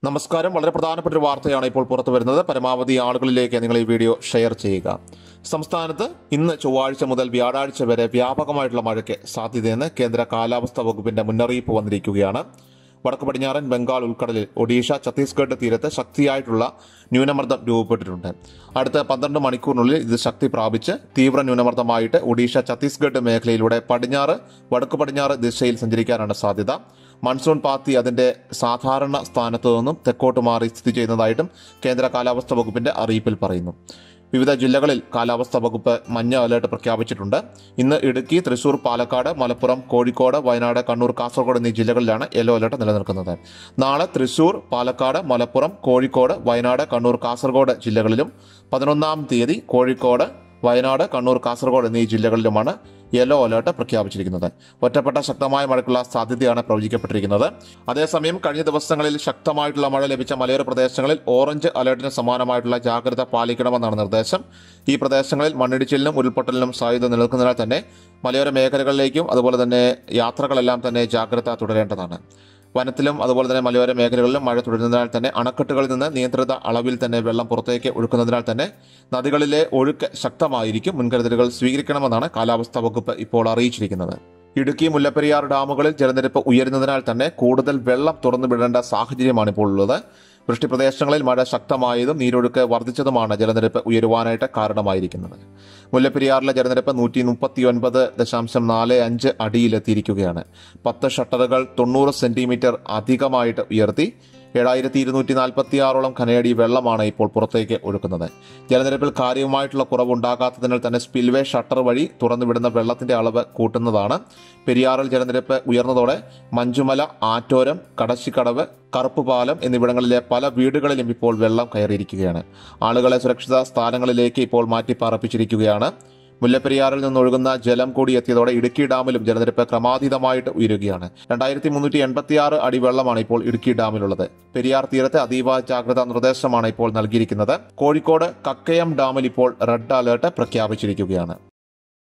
നമസ്കാരം വളരെ പ്രധാനപ്പെട്ട ഒരു വാർത്തയാണ് ഇപ്പോൾ പുറത്തു വരുന്നത് പരമാവധി ആളുകളിലേക്ക് നിങ്ങൾ ഈ വീഡിയോ ഷെയർ ചെയ്യുക സംസ്ഥാനത്ത് ഇന്ന് ചൊവ്വാഴ്ച മുതൽ വ്യാഴാഴ്ച വരെ വ്യാപകമായിട്ടുള്ള മഴയ്ക്ക് സാധ്യതയെന്ന് കേന്ദ്ര കാലാവസ്ഥാ വകുപ്പിന്റെ മുന്നറിയിപ്പ് വന്നിരിക്കുകയാണ് വടക്ക് പടിഞ്ഞാറൻ ബംഗാൾ ഉൾക്കടലിൽ ഒഡീഷ ഛത്തീസ്ഗഡ് തീരത്ത് ശക്തിയായിട്ടുള്ള ന്യൂനമർദ്ദം രൂപപ്പെട്ടിട്ടുണ്ട് അടുത്ത പന്ത്രണ്ട് മണിക്കൂറിനുള്ളിൽ ഇത് ശക്തി പ്രാപിച്ച് തീവ്ര ന്യൂനമർദ്ദമായിട്ട് ഒഡീഷ ഛത്തീസ്ഗഡ് മേഖലയിലൂടെ പടിഞ്ഞാറ് വടക്ക് പടിഞ്ഞാറ് ദിശയിൽ സഞ്ചരിക്കാനാണ് സാധ്യത മൺസൂൺ പാത്തി അതിന്റെ സാധാരണ സ്ഥാനത്തു നിന്നും തെക്കോട്ട് മാറി സ്ഥിതി ചെയ്യുന്നതായിട്ടും കേന്ദ്ര കാലാവസ്ഥാ വകുപ്പിന്റെ അറിയിപ്പിൽ പറയുന്നു വിവിധ ജില്ലകളിൽ കാലാവസ്ഥാ വകുപ്പ് മഞ്ഞ അലേർട്ട് പ്രഖ്യാപിച്ചിട്ടുണ്ട് ഇന്ന് ഇടുക്കി തൃശൂർ പാലക്കാട് മലപ്പുറം കോഴിക്കോട് വയനാട് കണ്ണൂർ കാസർഗോഡ് എന്നീ ജില്ലകളിലാണ് യെല്ലോ അലേർട്ട് നിലനിൽക്കുന്നത് നാളെ തൃശൂർ പാലക്കാട് മലപ്പുറം കോഴിക്കോട് വയനാട് കണ്ണൂർ കാസർഗോഡ് ജില്ലകളിലും പതിനൊന്നാം തീയതി കോഴിക്കോട് വയനാട് കണ്ണൂർ കാസർഗോഡ് എന്നീ ജില്ലകളിലുമാണ് യെല്ലോ അലേർട്ട് പ്രഖ്യാപിച്ചിരിക്കുന്നത് ഒറ്റപ്പെട്ട ശക്തമായ മഴയ്ക്കുള്ള സാധ്യതയാണ് പ്രവചിക്കപ്പെട്ടിരിക്കുന്നത് അതേസമയം കഴിഞ്ഞ ദിവസങ്ങളിൽ ശക്തമായിട്ടുള്ള മഴ ലഭിച്ച മലയോര പ്രദേശങ്ങളിൽ ഓറഞ്ച് അലേർട്ടിന് സമാനമായിട്ടുള്ള ജാഗ്രത പാലിക്കണമെന്നാണ് നിർദ്ദേശം ഈ പ്രദേശങ്ങളിൽ മണ്ണിടിച്ചിലിനും ഉരുൾപൊട്ടലിനും സാധ്യത നിലനിൽക്കുന്നതിനാൽ തന്നെ മലയോര മേഖലകളിലേക്കും അതുപോലെ തന്നെ യാത്രകളെല്ലാം തന്നെ ജാഗ്രത തുടരേണ്ടതാണ് വനത്തിലും അതുപോലെ തന്നെ മലയോര മേഖലകളിലും മഴ തുടരുന്നതിനാൽ തന്നെ അണക്കെട്ടുകളിൽ നിന്ന് നിയന്ത്രിത അളവിൽ തന്നെ വെള്ളം പുറത്തേക്ക് ഒഴുക്കുന്നതിനാൽ തന്നെ നദികളിലെ ഒഴുക്ക് ശക്തമായിരിക്കും മുൻകരുതലുകൾ സ്വീകരിക്കണമെന്നാണ് കാലാവസ്ഥാ വകുപ്പ് ഇപ്പോൾ അറിയിച്ചിരിക്കുന്നത് ഇടുക്കി മുല്ലപ്പെരിയാർ ഡാമുകളിൽ ജലനിരപ്പ് ഉയരുന്നതിനാൽ തന്നെ കൂടുതൽ വെള്ളം തുറന്നുവിടേണ്ട സാഹചര്യമാണ് ഇപ്പോൾ ഉള്ളത് വൃഷ്ടിപ്രദേശങ്ങളിൽ മഴ ശക്തമായതും നീരൊഴുക്ക് വർദ്ധിച്ചതുമാണ് ജലനിരപ്പ് ഉയരുവാനായിട്ട് കാരണമായിരിക്കുന്നത് മുല്ലപ്പെരിയാറിലെ ജലനിരപ്പ് നൂറ്റി മുപ്പത്തി ഒൻപത് ദശാംശം നാല് അഞ്ച് അടിയിലെത്തിയിരിക്കുകയാണ് പത്ത് ഷട്ടറുകൾ തൊണ്ണൂറ് സെന്റിമീറ്റർ അധികമായിട്ട് ഉയർത്തി ഏഴായിരത്തി ഇരുന്നൂറ്റി നാൽപ്പത്തി ആറോളം ഖനയടി വെള്ളമാണ് ഇപ്പോൾ പുറത്തേക്ക് ഒഴുക്കുന്നത് ജലനിരപ്പിൽ കാര്യമായിട്ടുള്ള കുറവുണ്ടാകാത്തതിനാൽ തന്നെ സ്പിൽവേ ഷട്ടർ വഴി തുറന്നുവിടുന്ന വെള്ളത്തിന്റെ അളവ് കൂട്ടുന്നതാണ് പെരിയാറിൽ ജലനിരപ്പ് ഉയർന്നതോടെ മഞ്ചുമല ആറ്റോരം കടശിക്കടവ് കറുപ്പുപാലം എന്നിവിടങ്ങളിലെ പല വീടുകളിലും ഇപ്പോൾ വെള്ളം കയറിയിരിക്കുകയാണ് ആളുകളെ സുരക്ഷിത സ്ഥാനങ്ങളിലേക്ക് ഇപ്പോൾ മാറ്റിപ്പാർപ്പിച്ചിരിക്കുകയാണ് മുല്ലപ്പെരിയാറിൽ നിന്നൊഴുകുന്ന ജലം കൂടി എത്തിയതോടെ ഇടുക്കി ഡാമിലും ജലനിരപ്പ് ക്രമാതീതമായിട്ട് ഉയരുകയാണ് രണ്ടായിരത്തി മുന്നൂറ്റി എൺപത്തിയാറ് അടി വെള്ളമാണ് ഇപ്പോൾ ഇടുക്കി ഡാമിലുള്ളത് പെരിയാർ തീരത്ത് അതീവ ജാഗ്രതാ നിർദ്ദേശമാണ് ഇപ്പോൾ നൽകിയിരിക്കുന്നത് കോഴിക്കോട് കക്കയം ഡാമിൽ ഇപ്പോൾ റെഡ് അലേർട്ട് പ്രഖ്യാപിച്ചിരിക്കുകയാണ്